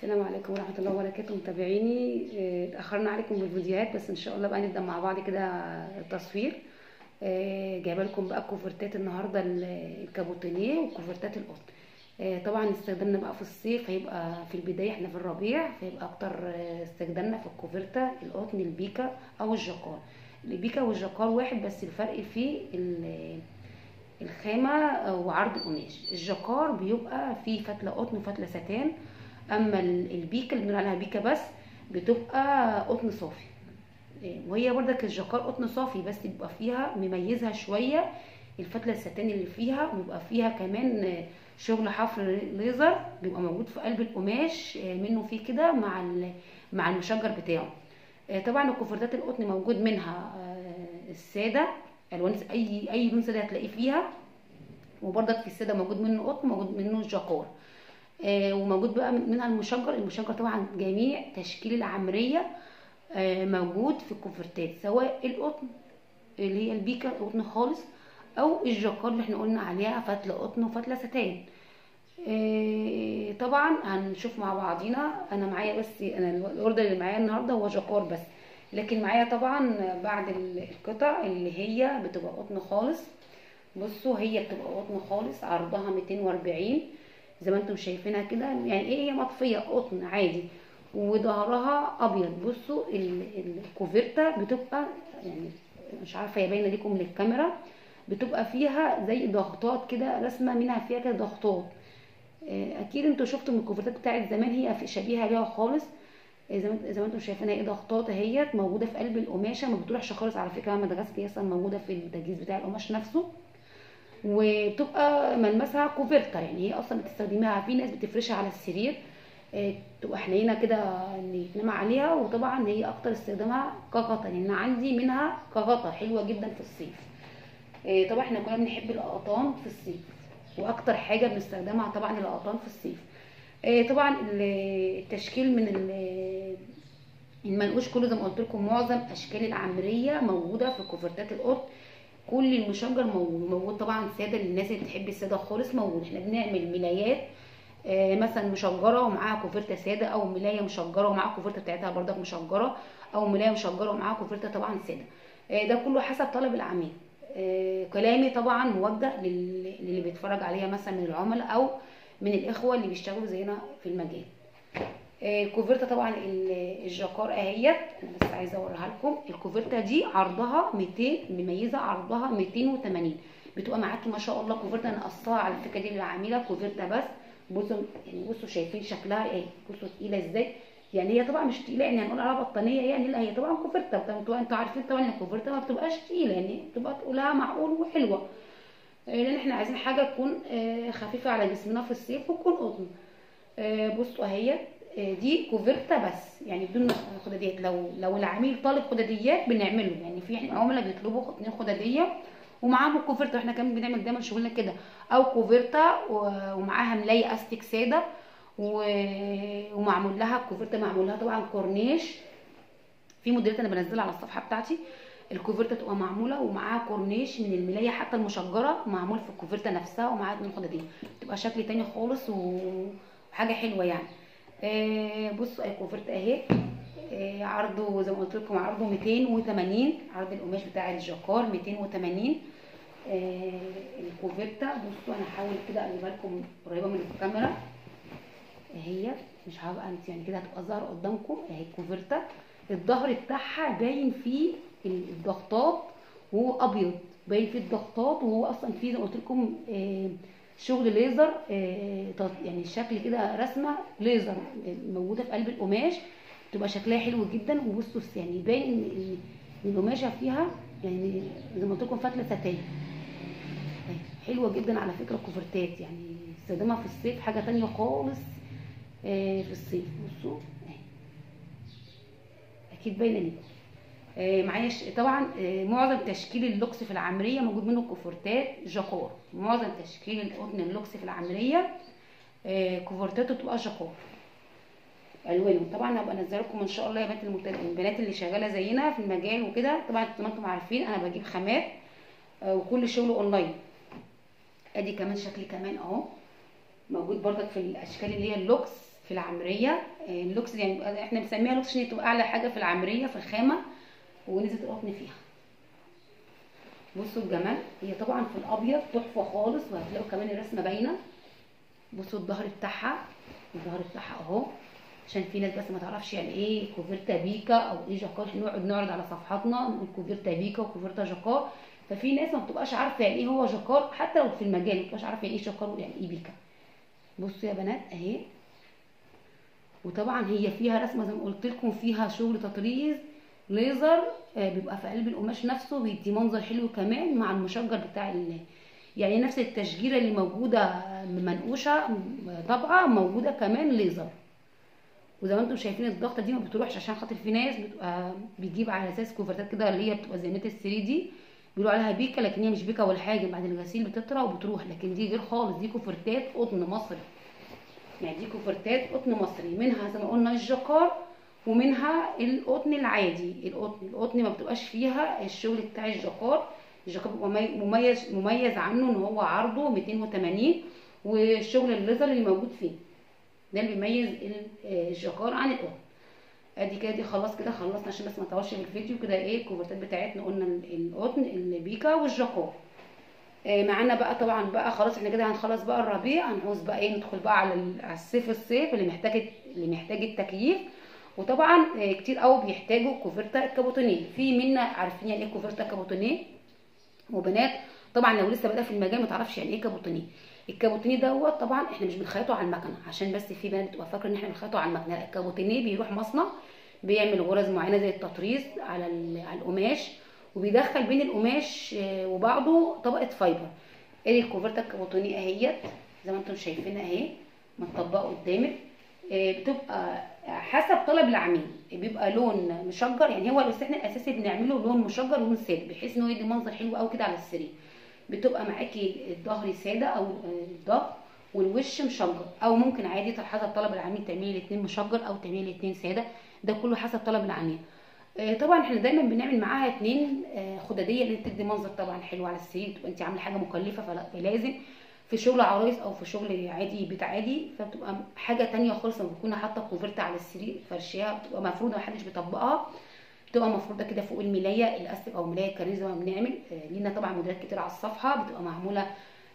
السلام عليكم ورحمة الله وبركاته متابعيني آه، اتأخرنا عليكم بالفيديوهات بس ان شاء الله بقى نبدأ مع بعض كده التصوير آه، جايبه لكم بقى كوفرتات النهارده ال- الكابوتينيه وكوفرتات القطن آه، طبعا استخدامنا بقى في الصيف هيبقى في البداية احنا في الربيع فيبقى اكتر آه، استخدامنا في الكوفرتا القطن البيكا او الجاكار البيكا والجاكار واحد بس الفرق فيه ال- الخامة وعرض القماش الجاكار بيبقى فيه فتلة قطن وفتلة ستان اما ال- البيكا اللي بنقول عليها بيكا بس بتبقى قطن صافي إيه، وهي برضك الجاكار قطن صافي بس بيبقى فيها مميزها شوية الفتلة الستان اللي فيها وبيبقى فيها كمان آه، شغل حفر ليزر بيبقى موجود في قلب القماش آه، منه فيه كده مع ال- مع المشجر بتاعه آه، طبعا الكوفرتات القطن موجود منها آه، الساده الوان اي اي لون ساده هتلاقيه فيها وبرضك في الساده موجود منه قطن موجود منه الجاكار آه، وموجود بقى منها المشجر المشجر طبعا جميع تشكيل العمريه آه، موجود في الكوفرتات سواء القطن اللي هي البيكا قطن خالص او الجاكار اللي احنا قلنا عليها فتله قطن وفتله ستان آه، طبعا هنشوف مع بعضينا انا معايا بس انا الاوردر اللي معايا النهارده هو جاكار بس لكن معايا طبعا بعد القطع اللي هي بتبقى قطن خالص بصوا هي بتبقى قطن خالص عرضها 240 زي ما انتم شايفينها كده يعني ايه هي مطفيه قطن عادي وظهرها ابيض بصوا ال- الكوفرتا بتبقى يعني مش عارفه هي باينه ليكم من الكاميرا بتبقى فيها زي ضغطات كده رسمه منها فيها كده ضغطات آه، اكيد انتوا شفتوا من الكوفرتات بتاعت زمان هي في- شبيهه ليها خالص آه، زي ما زي ما انتم شايفينها ايه ضغطات اهيت موجوده في قلب القماشه ما بتروحش خالص على فكره مدغسكي اصلا موجوده في التجهيز بتاع القماش نفسه وبتبقى ملمسها كوفرتا يعني هي اصلا بتستخدميها في ناس بتفرشها على السرير آه، تبقى حنينه كده ان يتنام عليها وطبعا هي اكتر استخدامها كغطا لان يعني عندي منها كغطا حلوه جدا في الصيف آه، طبعا احنا كنا بنحب القطان في الصيف واكتر حاجه بنستخدمها طبعا القطان في الصيف آه، طبعا ال- التشكيل من ال- المنقوش كله زي ما قلت لكم معظم اشكال العمريه موجوده في كوفرتات القط كل المشجر موجود موجود طبعا ساده للناس اللي بتحب الساده خالص موجود احنا بنعمل ملايات آه، مثلا مشجره ومعاها كوفرته ساده او ملايه مشجره ومعاها الكوفرته بتاعتها برضك مشجره او ملايه مشجره ومعاها كوفرته طبعا ساده آه، ده كله حسب طلب العميل آه، كلامي طبعا موجه لل- للي بيتفرج عليها مثلا من العملاء او من الاخوه اللي بيشتغلوا زينا في المجال آه، الكوفرتا طبعا ال- الجاكار اهيت انا بس عايزه اوريها لكم الكوفرتا دي عرضها 200 مميزه عرضها 280 بتبقى معاكي ما شاء الله كوفرتا انا قصاها على فكره دي للعميله كوفرتا بس بصوا يعني بصوا شايفين شكلها ايه بصوا تقيله ازاي يعني هي طبعا مش تقيله يعني هنقول عليها بطانيه يعني لا هي طبعا كوفرتا طبعا انتوا عارفين طبعا الكوفرتا ما بتبقاش تقيله يعني بتبقى تقولها معقول وحلوه آه، لان احنا عايزين حاجه تكون آه، خفيفه على جسمنا في الصيف وتكون قطن آه، بصوا اهي آه، دي كوفرتا بس يعني بدون خداديات لو لو العميل طالب خداديات بنعمله يعني في احنا عملاء بيطلبوا اتنين خداديه ومعاهم الكوفرتا واحنا كمان بنعمل دايما شغلنا كده او كوفرتا و- ومعاها ملايه استيك ساده و- ومعمول لها الكوفرتا معمول لها طبعا كورنيش في موديلات انا بنزلها على الصفحه بتاعتي الكوفرتا تبقى معموله ومعاها كورنيش من الملايه حتى المشجره معمول في الكوفرتا نفسها ومعاها اتنين خداديه تبقى شكل تاني خالص و- وحاجه حلوه يعني آه بصوا الكوفرتا اهي آه عرضه زي ما قلت لكم عرضه 280 عرض القماش بتاع الجاكار 280 آه الكوفرتا بصوا انا هحاول كده اجيبها لكم قريبه من الكاميرا هي مش هبقى انت يعني كده هتبقى ظاهره قدامكم اهي الكوفرتا الظهر بتاعها باين فيه الضغطات وهو ابيض باين فيه الضغطات وهو اصلا فيه زي ما قلت لكم آه، شغل ليزر آه، ت- يعني شكل كده رسمه ليزر آه، موجوده في قلب القماش بتبقى شكلها حلو جدا وبصوا يعني باين ان إن القماشه فيها يعني زي ما قلت لكم فتله ستان حلوه جدا على فكره الكوفرتات يعني استخدامها في الصيف حاجه تانية خالص آه، في الصيف بصوا أهي. اكيد باينه ليكم آه، معايا ش- طبعا آه، معظم تشكيل اللوكس في العمريه موجود منه كوفرتات جاكور معظم تشكيل القطن اللوكس في العمريه آه، كوفرتاته بتبقى جاكور الوانهم طبعا هبقى انزل لكم ان شاء الله يا بنات المت- البنات اللي شغاله زينا في المجال وكده طبعا زي ما انتم عارفين انا بجيب خامات آه، وكل شغل اونلاين ادي كمان شكل كمان اهو موجود برضك في الاشكال اللي هي اللوكس في العمريه آه، اللوكس يعني احنا بنسميها لوكس عشان تبقى اعلى حاجه في العمريه في الخامه ونزلت القطن فيها بصوا الجمال هي طبعا في الابيض تحفه خالص وهتلاقوا كمان الرسمه باينه بصوا الظهر بتاعها الظهر بتاعها اهو عشان في ناس بس ما تعرفش يعني ايه كوفرتا بيكا او ايه جاكار احنا نقعد نعرض على صفحاتنا نقول كوفرتا بيكا وكوفرتا جاكار ففي ناس ما بتبقاش عارفه يعني ايه هو جاكار حتى لو في المجال ما بتبقاش عارفه يعني ايه جاكار ويعني ايه بيكا بصوا يا بنات اهي وطبعا هي فيها رسمه زي ما قلت لكم فيها شغل تطريز ليزر آه، بيبقى في قلب القماش نفسه بيدي منظر حلو كمان مع المشجر بتاع ال يعني نفس التشجيره اللي موجوده منقوشه طبعه موجوده كمان ليزر وزي ما انتم شايفين الضغطه دي ما بتروحش عشان خاطر في ناس بتبقى بتجيب على اساس كوفرتات كده اللي هي بتبقى زي نت 3 دي بيقولوا عليها بيكا لكن هي مش بيكا ولا حاجه بعد الغسيل بتطرى وبتروح لكن دي غير خالص دي كوفرتات قطن مصري يعني دي كوفرتات قطن مصري منها زي ما قلنا الجاكار ومنها القطن العادي القطن القطن ما بتبقاش فيها الشغل بتاع الجاكار الجاكار بيبقى مي- مميز مميز عنه ان هو عرضه 280 والشغل الليزر اللي موجود فيه ده اللي بيميز ال- آه، الجاكار عن القطن ادي كده دي خلاص كده خلصنا عشان بس ما نطولش في الفيديو كده ايه الكوفرتات بتاعتنا قلنا ال- القطن البيكا والجاكار آه، معانا بقى طبعا بقى خلاص احنا كده هنخلص بقى الربيع هنعوز بقى ايه ندخل بقى على ال- على الصيف الصيف اللي محتاج اللي محتاج التكييف وطبعا آه، كتير قوي بيحتاجوا كوفرتا كابوتونيه في منا عارفين يعني ايه كوفرتا كابوتونيه وبنات طبعا لو لسه بادئه في المجال ما تعرفش يعني ايه كابوتونيه الكابوتونيه دوت طبعا احنا مش بنخيطه على المكنه عشان بس في بنات بتبقى فاكره ان احنا بنخيطه على المكنه لا الكابوتونيه بيروح مصنع بيعمل غرز معينه زي التطريز على ال- على القماش وبيدخل بين القماش آه، وبعضه طبقه فايبر ادي الكوفرتا الكابوتونيه اهيت زي ما انتم شايفينها اهي متطبقه قدامك آه، بتبقى حسب طلب العميل بيبقى لون مشجر يعني هو بس احنا الاساسي بنعمله لون مشجر ولون ساده بحيث ان هو يدي منظر حلو قوي كده على السرير بتبقى معاكي الظهر ساده او آه، الظهر والوش مشجر او ممكن عادي حسب طلب العميل تعملي الاثنين مشجر او تعملي الاثنين ساده ده كله حسب طلب العميل آه، طبعا احنا دايما بنعمل معاها اتنين آه، خداديه اللي تدي منظر طبعا حلو على السرير تبقى انت عامله حاجه مكلفه فلا- فلازم في شغل عرايس او في شغل عادي بيت عادي فبتبقى حاجه تانية خالص لما بتكون حاطه كوفرت على السرير فرشاها بتبقى مفروضه محدش بيطبقها بتبقى مفروضه كده فوق الملايه الاستك او ملايه الكريز زي ما بنعمل آه، لينا طبعا موديلات كتير على الصفحه بتبقى معموله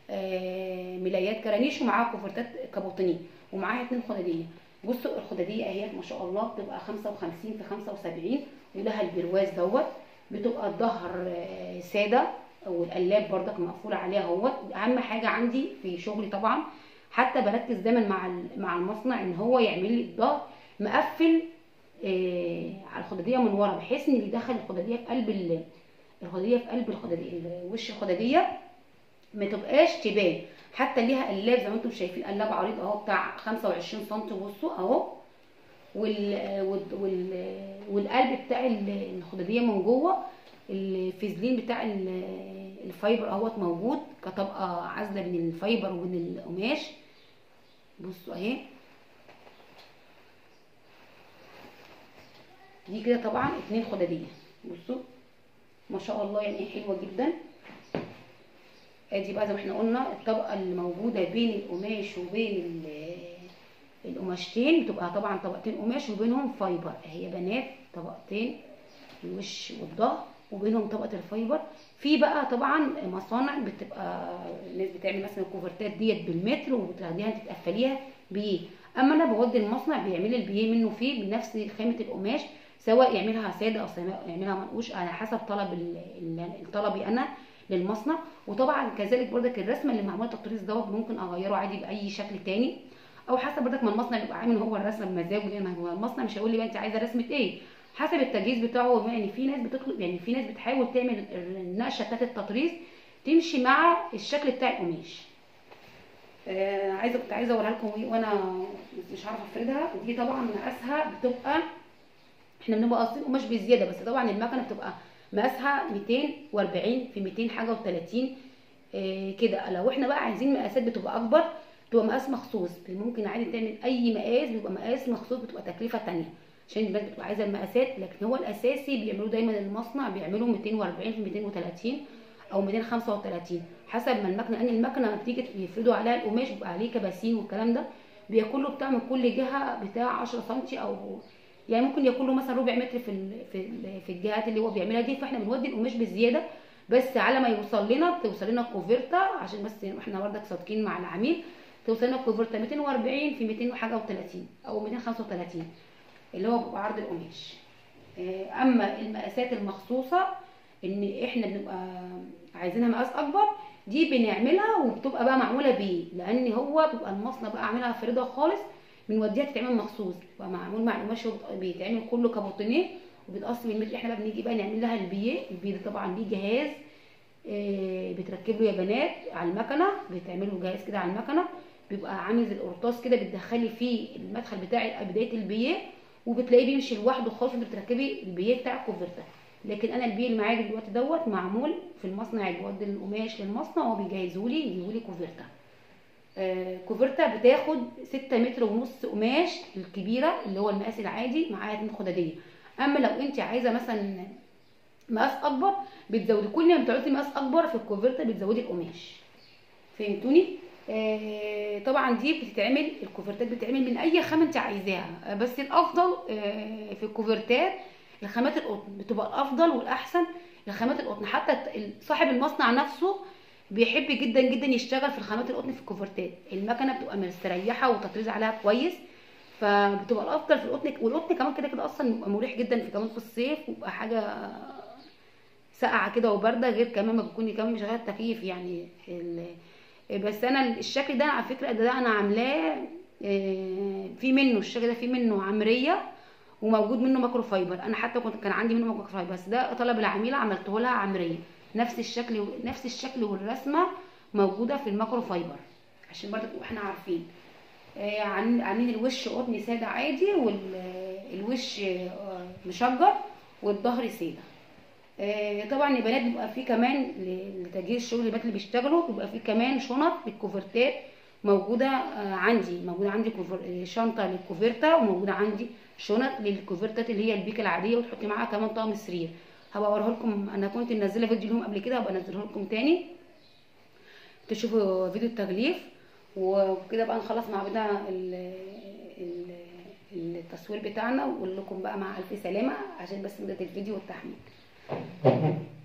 آه، ملايات كرانيش ومعاها كوفرتات كابوتونيه ومعاها اتنين خداديه بصوا الخداديه اهي ما شاء الله بتبقى 55 في 75 ولها البرواز دوت بتبقى الظهر آه، ساده والقلاب بردك مقفول عليها اهوت اهم حاجه عندي في شغلي طبعا حتى بركز دايما مع ال- مع المصنع ان هو يعمل لي الظهر مقفل آه، على الخداديه من ورا بحيث ان بيدخل الخداديه في قلب ال- الخداديه في قلب الخداديه وش الخداديه ما تبقاش تبان حتى ليها قلاب زي ما انتم شايفين قلاب عريض اهو بتاع 25 سم بصوا اهو وال وال وال والقلب بتاع ال- الخداديه من جوه الفازلين بتاع ال- الفايبر اهوت موجود كطبقه عازله بين الفايبر وبين القماش بصوا اهي دي كده طبعا اتنين خداديه بصوا ما شاء الله يعني حلوه جدا ادي بقى زي ما احنا قلنا الطبقه اللي موجوده بين القماش وبين ال- القماشتين بتبقى طبعا طبقتين قماش وبينهم فايبر اهي يا بنات طبقتين الوش والظهر وبينهم طبقه الفايبر في بقى طبعا مصانع بتبقى الناس بتعمل مثلا الكوفرتات ديت بالمتر وبتاخديها انت تقفليها بيه اما انا بودي المصنع بيعمل لي البيه منه فيه بنفس خامه القماش سواء يعملها ساده او سواء يعملها منقوش على حسب طلب ال- ال- طلبي انا للمصنع وطبعا كذلك برضك الرسمه اللي معموله تطريز دوت ممكن اغيره عادي باي شكل تاني او حسب برضك ما المصنع يبقى عامل هو الرسمه بمزاجه يعني هو المصنع مش هيقول لي بقى انت عايزه رسمه ايه حسب التجهيز بتاعه يعني في ناس بتطلب يعني في ناس بتحاول تعمل النقشه بتاعت التطريز تمشي مع الشكل بتاع القماش آه عايزه كنت عايزه اوريها لكم وانا مش عارفه افردها دي طبعا مقاسها بتبقى احنا بنبقى قاصين قماش بزياده بس طبعا المكنه بتبقى مقاسها 240 في 200 حاجه و30 آه كده لو احنا بقى عايزين مقاسات بتبقى اكبر بتبقى مقاس مخصوص ممكن عادي تعمل اي مقاس بيبقى مقاس مخصوص بتبقى تكلفه تانية عشان الناس بتبقى عايزه المقاسات لكن هو الاساسي بيعملوه دايما المصنع بيعملوا 240 في 230 او 235 حسب ما المكنه ان المكنه لما بتيجي يفردوا عليها القماش بيبقى عليه كباسين والكلام ده بياكل له بتاع من كل جهه بتاع 10 سم او يعني ممكن ياكل له مثلا ربع متر في ال في ال في الجهات اللي هو بيعملها دي فاحنا بنودي القماش بزياده بس على ما يوصل لنا توصل لنا الكوفرتا عشان بس احنا برضك صادقين مع العميل توصل لنا الكوفرتا 240 في 200 وحاجه و30 او 235 اللي هو بيبقى عرض القماش آه، اما المقاسات المخصوصه ان احنا بنبقى عايزينها مقاس اكبر دي بنعملها وبتبقى بقى معموله بيه لان هو بيبقى المصنع بقى عاملها فريده خالص بنوديها تتعمل مخصوص بيبقى معمول مع القماش وبت- بيتعمل كله كابوتينيه وبيتقص بالمتر احنا بقى بنيجي بقى نعمل لها البيه البيه ده طبعا ليه جهاز آه، بتركب له يا بنات على المكنه بيتعمل له جهاز كده على المكنه بيبقى عامل زي القرطاس كده بتدخلي فيه المدخل بتاع بدايه البيه وبتلاقيه بيمشي لوحده خالص وانت بتركبي البيه بتاع الكوفرتا لكن انا البيه اللي معايا دلوقتي دوت معمول في المصنع اللي بيودي القماش للمصنع وهو بيجهزوا لي يجيبوا لي كوفرتا آه، كوفرتا بتاخد 6 متر ونص قماش الكبيره اللي هو المقاس العادي معاها اتنين خداديه اما لو انت عايزه مثلا مقاس اكبر بتزودي كل ما بتعوزي مقاس اكبر في الكوفرتا بتزودي القماش فهمتوني آه طبعا دي بتتعمل الكوفرتات بتتعمل من اي خامه انت عايزاها آه، بس الافضل آه في الكوفرتات الخامات القطن بتبقى الافضل والاحسن الخامات القطن حتى ال- صاحب المصنع نفسه بيحب جدا جدا يشتغل في الخامات القطن في الكوفرتات المكنه بتبقى مستريحه والتطريز عليها كويس فبتبقى الافضل في القطن والقطن كمان كده كده اصلا بيبقى مريح جدا في كمان في الصيف وبيبقى حاجه ساقعه كده وبارده غير كمان ما بتكوني كمان مشغله التكييف يعني ال... بس انا الشكل ده على فكره ده, ده انا عاملاه آه، في منه الشكل ده في منه عمريه وموجود منه ماكرو فايبر انا حتى كنت كان عندي منه ماكرو فايبر بس ده طلب العميله عملته لها عمريه نفس الشكل نفس الشكل والرسمه موجوده في الماكرو فايبر عشان برضه تبقوا احنا عارفين آه، عن- عاملين الوش قطن ساده عادي والوش مشجر والظهر ساده آه، طبعا البنات بيبقى فيه كمان ل- لتجهيز الشغل البنات اللي بيشتغلوا بيبقى فيه كمان شنط للكوفرتات موجوده آه، عندي موجوده عندي كوفر... آه، شنطه للكوفرتا وموجوده عندي شنط للكوفرتات اللي هي البيك العاديه وتحطي معاها كمان طقم سرير هبقى اوريها لكم انا كنت منزله فيديو لهم قبل كده هبقى انزله لكم تاني تشوفوا فيديو التغليف وكده بقى نخلص مع بعضنا ال- ال- التصوير بتاعنا واقول لكم بقى مع الف سلامه عشان بس مدة الفيديو والتحميل